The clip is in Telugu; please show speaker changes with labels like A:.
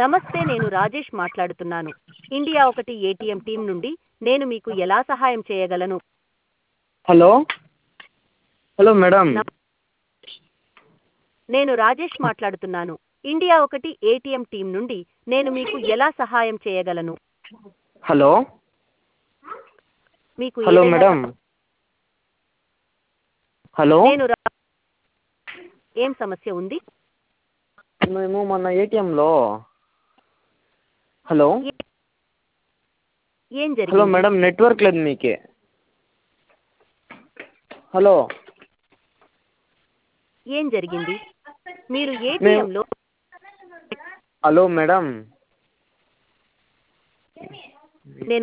A: నమస్తే నేను రాజేష్ మాట్లాడుతున్నాను ఇండియా ఒకటి ఏటీఎం టీం నుండి నేను మీకు ఎలా సహాయం చేయగలను
B: హలో హలో మేడం
A: నేను రాజేష్ మాట్లాడుతున్నాను ఇండియా ఒకటి ఏటీఎం టీం నుండి నేను మీకు ఎలా సహాయం చేయగలను
B: హలో
A: మీకు
B: హలో
A: ఏదైనా
B: మేడం హలో
A: నేను రా- ఏం సమస్య ఉంది
B: మేము మన ఏటీఎంలో హలో
A: ఏం
B: హలో
A: జరిగింది
B: మేడం నెట్వర్క్ లేదు మీకే హలో
A: ఏం జరిగింది మీరు
B: మేము
A: ఏటీఎంలో
B: హలో మేడం
A: నేను